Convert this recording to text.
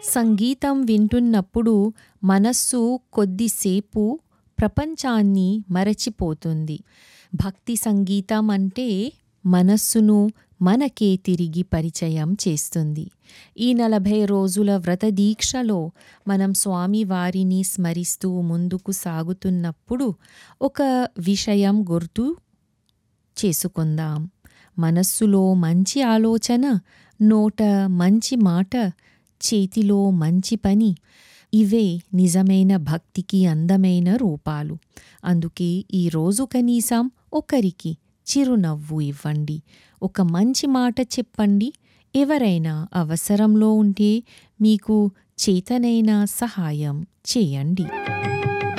సంగీతం వింటున్నప్పుడు మనస్సు కొద్దిసేపు ప్రపంచాన్ని మరచిపోతుంది భక్తి సంగీతం అంటే మనస్సును మనకే తిరిగి పరిచయం చేస్తుంది ఈ నలభై రోజుల వ్రత దీక్షలో మనం స్వామివారిని స్మరిస్తూ ముందుకు సాగుతున్నప్పుడు ఒక విషయం గుర్తు చేసుకుందాం మనస్సులో మంచి ఆలోచన నోట మంచి మాట చేతిలో మంచి పని ఇవే నిజమైన భక్తికి అందమైన రూపాలు అందుకే ఈరోజు కనీసం ఒకరికి చిరునవ్వు ఇవ్వండి ఒక మంచి మాట చెప్పండి ఎవరైనా అవసరంలో ఉంటే మీకు చేతనైన సహాయం చేయండి